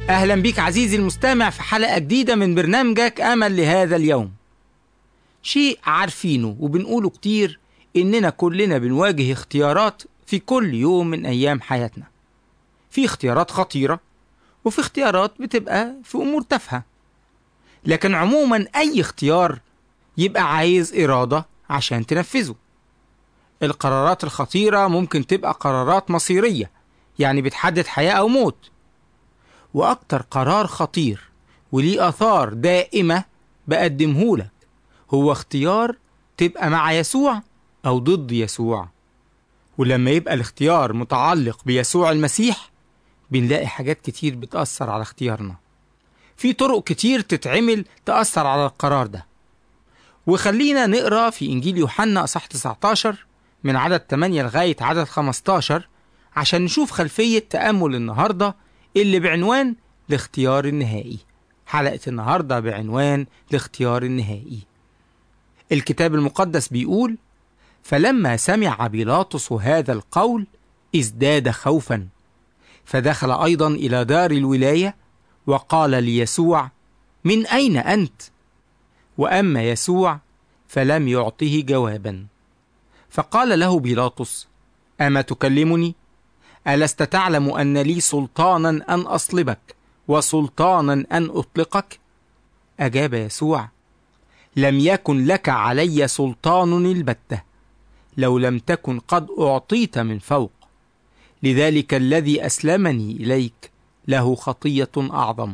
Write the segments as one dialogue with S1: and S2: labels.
S1: أهلا بيك عزيزي المستمع في حلقة جديدة من برنامجك أمل لهذا اليوم شيء عارفينه وبنقوله كتير إننا كلنا بنواجه اختيارات في كل يوم من أيام حياتنا في اختيارات خطيرة وفي اختيارات بتبقى في أمور تافهة لكن عموما أي اختيار يبقى عايز إرادة عشان تنفذه القرارات الخطيرة ممكن تبقى قرارات مصيرية يعني بتحدد حياة أو موت وأكتر قرار خطير وليه آثار دائمة بقدمهولك هو اختيار تبقى مع يسوع أو ضد يسوع ولما يبقى الاختيار متعلق بيسوع المسيح بنلاقي حاجات كتير بتأثر على اختيارنا في طرق كتير تتعمل تأثر على القرار ده وخلينا نقرا في إنجيل يوحنا أصح 19 من عدد 8 لغاية عدد 15 عشان نشوف خلفية تأمل النهاردة اللي بعنوان الاختيار النهائي حلقة النهاردة بعنوان الاختيار النهائي الكتاب المقدس بيقول فلما سمع بيلاطس هذا القول ازداد خوفا فدخل أيضا إلى دار الولاية وقال ليسوع من أين أنت؟ وأما يسوع فلم يعطه جوابا فقال له بيلاطس أما تكلمني؟ ألست تعلم أن لي سلطانا أن أصلبك وسلطانا أن أطلقك؟ أجاب يسوع لم يكن لك علي سلطان البتة لو لم تكن قد أعطيت من فوق لذلك الذي أسلمني إليك له خطية أعظم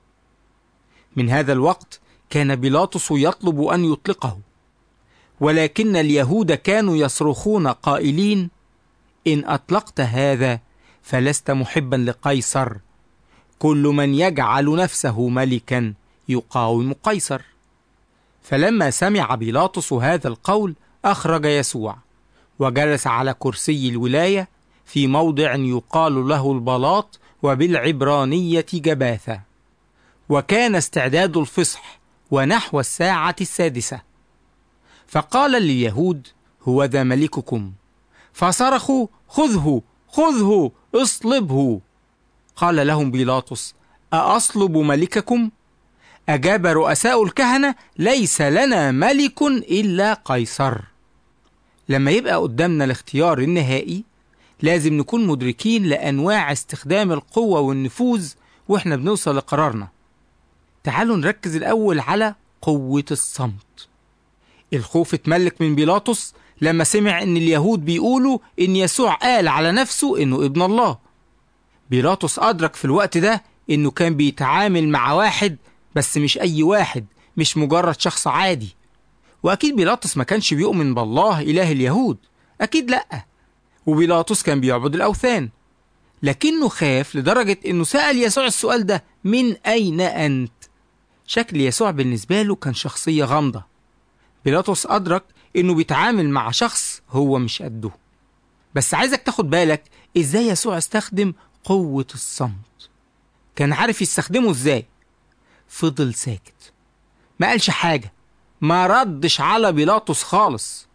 S1: من هذا الوقت كان بيلاطس يطلب أن يطلقه ولكن اليهود كانوا يصرخون قائلين إن أطلقت هذا فلست محبا لقيصر كل من يجعل نفسه ملكا يقاوم قيصر فلما سمع بيلاطس هذا القول أخرج يسوع وجلس على كرسي الولاية في موضع يقال له البلاط وبالعبرانية جباثة وكان استعداد الفصح ونحو الساعة السادسة فقال لليهود هو ذا ملككم فصرخوا خذه خذه اصلبه قال لهم بيلاطس أأصلب ملككم؟ أجاب رؤساء الكهنة ليس لنا ملك إلا قيصر لما يبقى قدامنا الاختيار النهائي لازم نكون مدركين لأنواع استخدام القوة والنفوذ وإحنا بنوصل لقرارنا تعالوا نركز الأول على قوة الصمت الخوف اتملك من بيلاطس لما سمع ان اليهود بيقولوا ان يسوع قال على نفسه انه ابن الله بيلاطس ادرك في الوقت ده انه كان بيتعامل مع واحد بس مش اي واحد مش مجرد شخص عادي واكيد بيلاطس ما كانش بيؤمن بالله اله اليهود اكيد لا وبيلاطس كان بيعبد الاوثان لكنه خاف لدرجة انه سأل يسوع السؤال ده من اين انت شكل يسوع بالنسبة له كان شخصية غامضة بيلاطس أدرك إنه بيتعامل مع شخص هو مش قده بس عايزك تاخد بالك إزاي يسوع استخدم قوة الصمت كان عارف يستخدمه إزاي فضل ساكت ما قالش حاجة ما ردش على بيلاطس خالص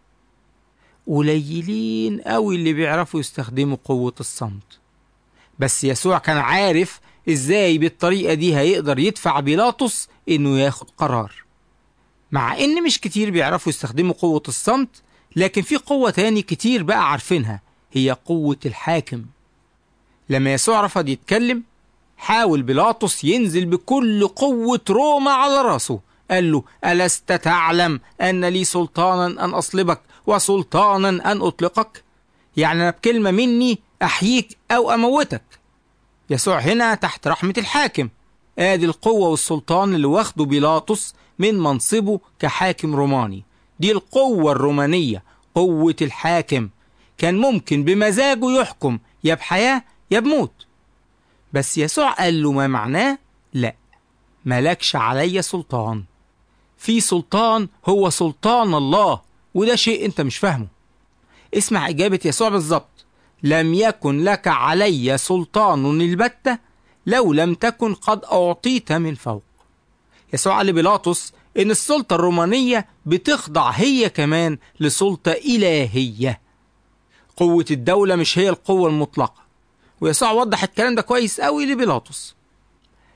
S1: قليلين قوي اللي بيعرفوا يستخدموا قوة الصمت بس يسوع كان عارف ازاي بالطريقة دي هيقدر يدفع بيلاطس انه ياخد قرار مع ان مش كتير بيعرفوا يستخدموا قوة الصمت لكن في قوة تاني كتير بقى عارفينها هي قوة الحاكم لما يسوع رفض يتكلم حاول بيلاطس ينزل بكل قوة روما على راسه قال له ألست تعلم أن لي سلطانا أن أصلبك وسلطانا أن أطلقك يعني أنا بكلمة مني أحييك أو أموتك يسوع هنا تحت رحمة الحاكم آدي القوة والسلطان اللي واخده بيلاطس من منصبه كحاكم روماني دي القوة الرومانية قوة الحاكم كان ممكن بمزاجه يحكم يا بحياة يا بموت بس يسوع قال له ما معناه لا ملكش علي سلطان في سلطان هو سلطان الله وده شيء انت مش فاهمه اسمع إجابة يسوع بالظبط لم يكن لك علي سلطان البتة لو لم تكن قد أعطيت من فوق يسوع قال لبيلاطس إن السلطة الرومانية بتخضع هي كمان لسلطة إلهية قوة الدولة مش هي القوة المطلقة ويسوع وضح الكلام ده كويس قوي لبيلاطس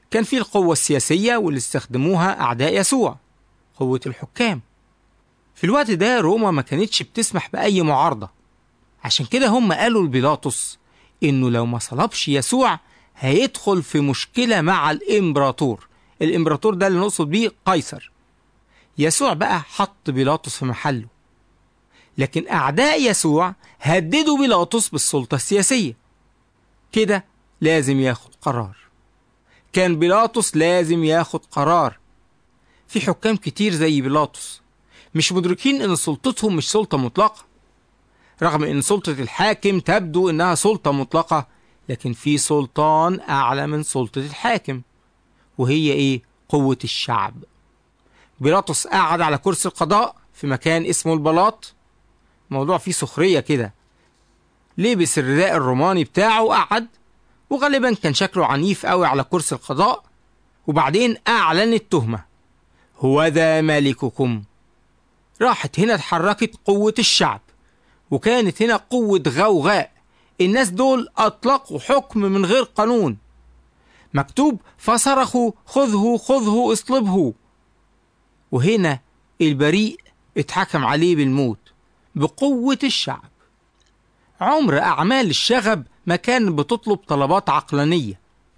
S1: كان في القوة السياسية واللي استخدموها أعداء يسوع قوة الحكام في الوقت ده روما ما كانتش بتسمح بأي معارضة عشان كده هم قالوا لبيلاطس إنه لو ما صلبش يسوع هيدخل في مشكلة مع الإمبراطور الإمبراطور ده اللي نقصد بيه قيصر يسوع بقى حط بيلاطس في محله لكن أعداء يسوع هددوا بيلاطس بالسلطة السياسية كده لازم ياخد قرار كان بيلاطس لازم ياخد قرار في حكام كتير زي بيلاطس مش مدركين ان سلطتهم مش سلطة مطلقة رغم ان سلطة الحاكم تبدو انها سلطة مطلقة لكن في سلطان اعلى من سلطة الحاكم وهي ايه قوة الشعب بيلاطس قعد على كرسي القضاء في مكان اسمه البلاط موضوع فيه سخرية كده لبس الرداء الروماني بتاعه وقعد وغالبا كان شكله عنيف قوي على كرسي القضاء وبعدين أعلن التهمة هو ذا ملككم راحت هنا اتحركت قوة الشعب وكانت هنا قوة غوغاء الناس دول أطلقوا حكم من غير قانون مكتوب فصرخوا خذه خذه اصلبه وهنا البريء اتحكم عليه بالموت بقوة الشعب عمر أعمال الشغب ما كان بتطلب طلبات عقلانية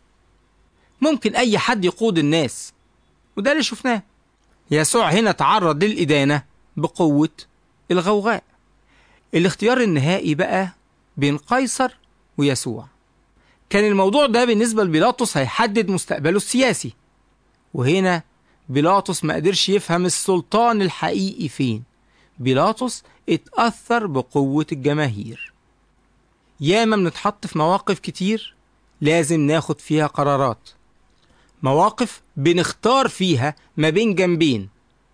S1: ممكن أي حد يقود الناس وده اللي شفناه يسوع هنا تعرض للإدانة بقوة الغوغاء الاختيار النهائي بقى بين قيصر ويسوع كان الموضوع ده بالنسبة لبيلاطس هيحدد مستقبله السياسي وهنا بيلاطس ما قدرش يفهم السلطان الحقيقي فين بيلاطس اتأثر بقوة الجماهير ياما بنتحط في مواقف كتير لازم ناخد فيها قرارات مواقف بنختار فيها ما بين جنبين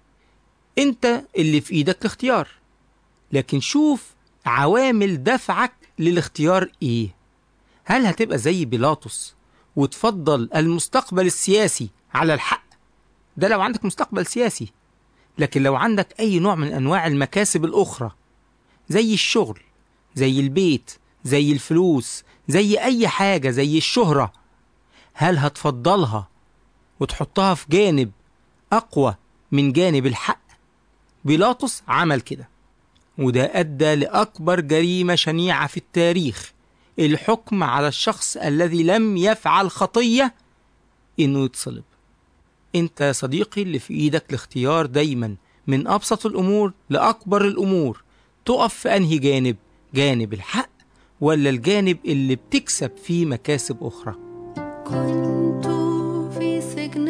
S1: انت اللي في ايدك الاختيار لكن شوف عوامل دفعك للاختيار ايه هل هتبقى زي بيلاطس وتفضل المستقبل السياسي على الحق ده لو عندك مستقبل سياسي لكن لو عندك اي نوع من انواع المكاسب الاخرى زي الشغل زي البيت زي الفلوس زي اي حاجه زي الشهره هل هتفضلها وتحطها في جانب اقوى من جانب الحق بيلاطس عمل كده وده ادى لاكبر جريمه شنيعه في التاريخ الحكم على الشخص الذي لم يفعل خطيه انه يتصلب انت يا صديقي اللي في ايدك الاختيار دايما من ابسط الامور لاكبر الامور تقف في انهي جانب جانب الحق ولا الجانب اللي بتكسب فيه مكاسب اخرى
S2: كنت في سجن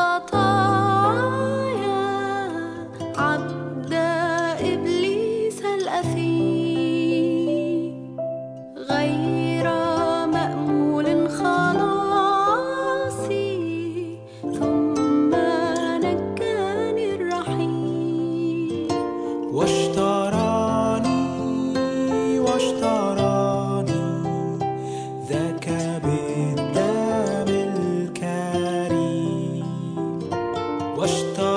S2: الخطايا عبد إبليس الأثيم غير مأمول خلاصي ثم نجاني الرحيم
S3: واشتراني واشتراني ذاك بالدم الكريم واشتراني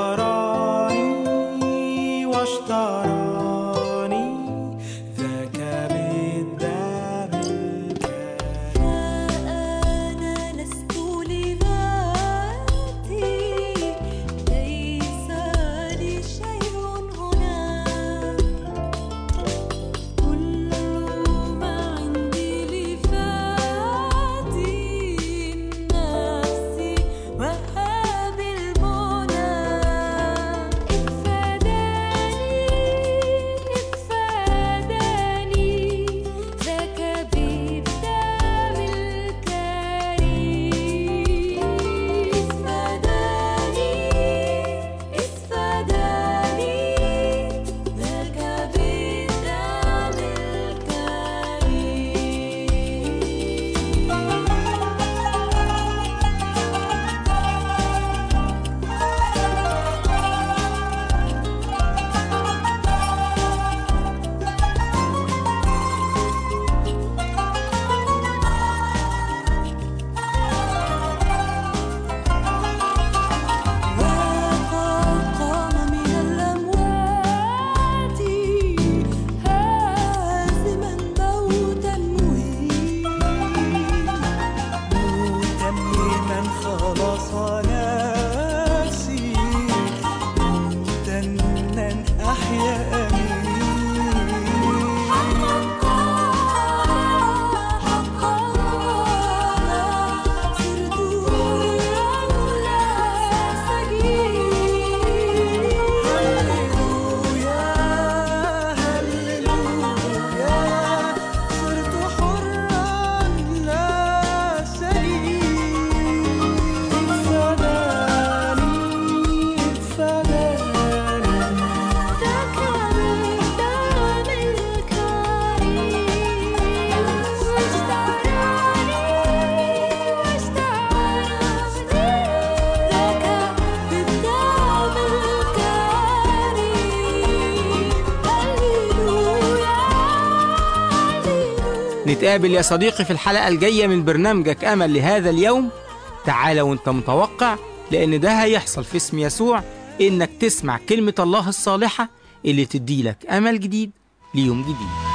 S1: نتقابل يا صديقي في الحلقة الجاية من برنامجك أمل لهذا اليوم تعال وانت متوقع لأن ده هيحصل في اسم يسوع إنك تسمع كلمة الله الصالحة اللي تديلك أمل جديد ليوم جديد